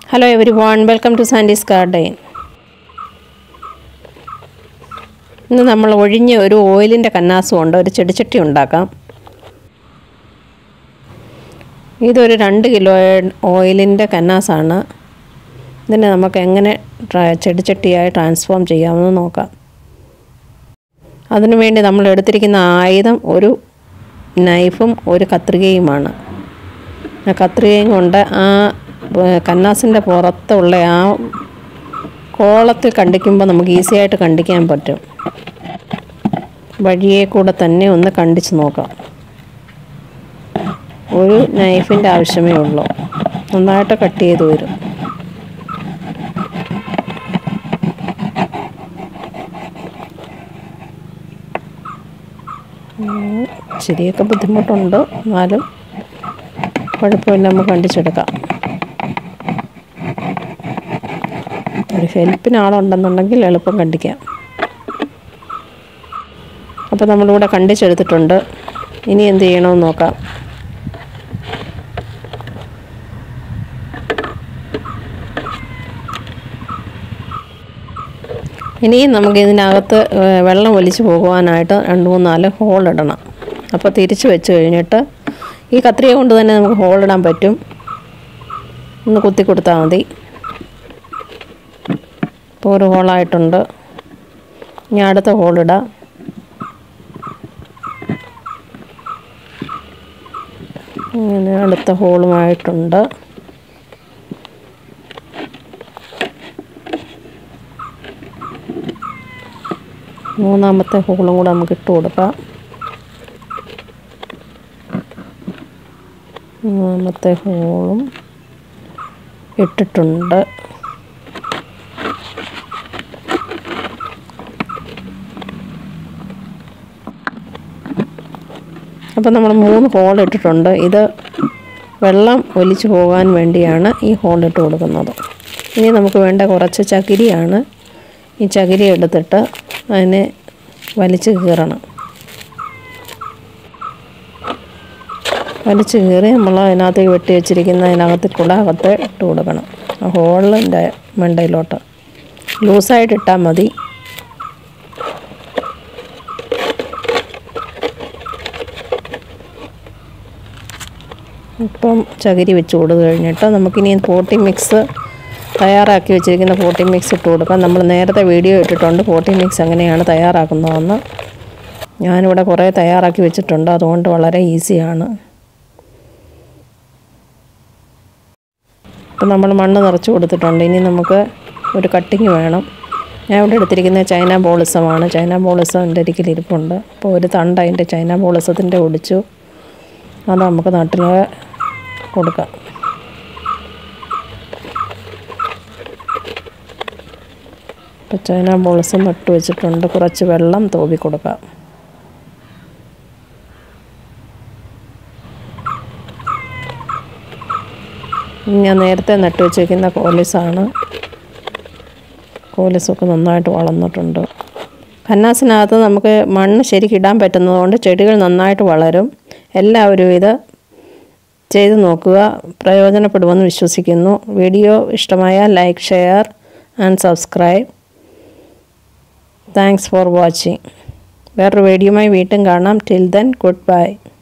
hello everyone welcome to Sandy's garden ഇന്ന് നമ്മൾ ഒഴിഞ്ഞ ഒരു ഓയിലിൻ്റെ കന്നാസും ഉണ്ട് ഒരു ചെടിച്ചട്ടി ഉണ്ടാക്കാം ഇതൊരു രണ്ട് കിലോ ഓയിലിൻ്റെ കന്നാസാണ് ഇതിനെ നമുക്ക് എങ്ങനെ ട്രാ- ചെടിച്ചട്ടിയായി ട്രാൻസ്ഫോം ചെയ്യാമെന്ന് നോക്കാം അതിനുവേണ്ടി നമ്മൾ എടുത്തിരിക്കുന്ന ആയുധം ഒരു നൈഫും ഒരു കത്രികയുമാണ് ആ കത്രികയും കൊണ്ട് ആ ഏഹ്, കന്നാസിൻ്റെ പുറത്തുള്ള ആ കോളത്തിൽ കണ്ടിക്കുമ്പോൾ നമുക്ക് ഈസി ആയിട്ട് കണ്ടിക്കാൻ പറ്റും വഴിയെ കൂടെ തന്നെ ഒന്ന് കണ്ടിച്ച് നോക്കാം ഒരു നൈഫിൻ്റെ ആവശ്യമേ ഉള്ളൂ നന്നായിട്ട് കട്ട് ചെയ്ത് വരും ഉം, ഇച്ചിരിയൊക്കെ ബുദ്ധിമുട്ടുണ്ട് എന്നാലും കുഴപ്പമില്ല നമുക്ക് കണ്ടിച്ചെടുക്കാം ഒരു ഹെൽപ്പിന് ആളുണ്ടെന്നുണ്ടെങ്കിൽ എളുപ്പം കണ്ടിക്കാം അപ്പോൾ നമ്മളിവിടെ കണ്ടിച്ചെടുത്തിട്ടുണ്ട് ഇനി എന്ത് ചെയ്യണമെന്ന് നോക്കാം ഇനിയും നമുക്ക് ഇതിനകത്ത് ഏഹ്, വെള്ളം ഒലിച്ച് പോകുവാനായിട്ട് രണ്ട് മൂന്ന് നാല് ഹോൾ ഇടണം അപ്പോൾ തിരിച്ച് വെച്ച് കഴിഞ്ഞിട്ട് ഈ കത്രിക കൊണ്ട് തന്നെ നമുക്ക് ഹോൾ ഇടാൻ പറ്റും ഒന്ന് കുത്തി കൊടുത്താൽ മതി ഇപ്പോൾ ഒരു ഹോളായിട്ടുണ്ട് ഇനി അടുത്ത ഹോളിടാം ഇങ്ങനെ അടുത്ത ഹോളുമായിട്ടുണ്ട് മൂന്നാമത്തെ ഹോളും കൂടെ നമുക്ക് ഇട്ട് കൊടുക്കാം മൂന്നാമത്തെ ഹോളും ഇട്ടിട്ടുണ്ട് അപ്പോൾ നമ്മൾ മൂന്ന് ഹോൾ ഇട്ടിട്ടുണ്ട് ഇത് വെള്ളം ഒലിച്ചു പോകാൻ വേണ്ടിയാണ് ഈ ഹോൾ ഇട്ട് കൊടുക്കുന്നത് ഇനി നമുക്ക് വേണ്ട കുറച്ച് ചകിരിയാണ് ഈ ചകിരി എടുത്തിട്ട് അതിനെ വലിച്ച് കീറണം വലിച്ച് കീറി നമ്മൾ അതിനകത്തേക്ക് വെട്ടി വെച്ചിരിക്കുന്ന അതിനകത്ത് കൂടെ അകത്ത് ഇട്ട് കൊടുക്കണം ആ ഹോളിൻ്റെ മണ്ടയിലോട്ട് ലൂസായിട്ട് ഇട്ടാൽ മതി ഇപ്പം ചകിരി വെച്ച് കൊടുത്തു കഴിഞ്ഞിട്ട് നമുക്കിനി പോട്ടി മിക്സ് തയ്യാറാക്കി വെച്ചിരിക്കുന്ന പോട്ടി മിക്സ് ഇട്ട് കൊടുക്കാം നമ്മൾ നേരത്തെ വീഡിയോ ഇട്ടിട്ടുണ്ട് പോട്ടി മിക്സ് എങ്ങനെയാണ് തയ്യാറാക്കുന്നതെന്ന് ഞാനിവിടെ കുറേ തയ്യാറാക്കി വെച്ചിട്ടുണ്ട് അതുകൊണ്ട് വളരെ ഈസിയാണ് ഇപ്പം നമ്മൾ മണ്ണ് നിറച്ച് കൊടുത്തിട്ടുണ്ട് ഇനി നമുക്ക് ഒരു കട്ടിങ് വേണം ഞാൻ ഇവിടെ എടുത്തിരിക്കുന്നത് ചൈന ബോളിസമാണ് ചൈന ബോളിസം എൻ്റെ ഒരിക്കൽ ഇരിപ്പുണ്ട് അപ്പോൾ ഒരു തണ്ട് അതിൻ്റെ ചൈന ബോളിസത്തിൻ്റെ ഒടിച്ചു അത് നമുക്ക് നാട്ടിൽ കൊടുക്കാം ഇപ്പോൾ ചൈന ബോൾസ് നട്ട് വെച്ചിട്ടുണ്ട് കുറച്ച് വെള്ളം തോവി കൊടുക്കാം ഇനി ഞാൻ നേരത്തെ നട്ട് വെച്ചിരിക്കുന്ന കോലിസാണ് കോലിസൊക്കെ നന്നായിട്ട് വളർന്നിട്ടുണ്ട് കന്നാസിനകത്ത് നമുക്ക് മണ്ണ് ശരിക്കിടാൻ പറ്റുന്നതുകൊണ്ട് ചെടികൾ നന്നായിട്ട് വളരും എല്ലാവരും ഇത് ചെയ്ത് നോക്കുക പ്രയോജനപ്പെടുമെന്ന് വിശ്വസിക്കുന്നു വീഡിയോ ഇഷ്ടമായാൽ like share and subscribe thanks for watching വേറൊരു വീഡിയോയുമായി വീണ്ടും കാണാം ടിൽ ദെൻ ഗുഡ് ബൈ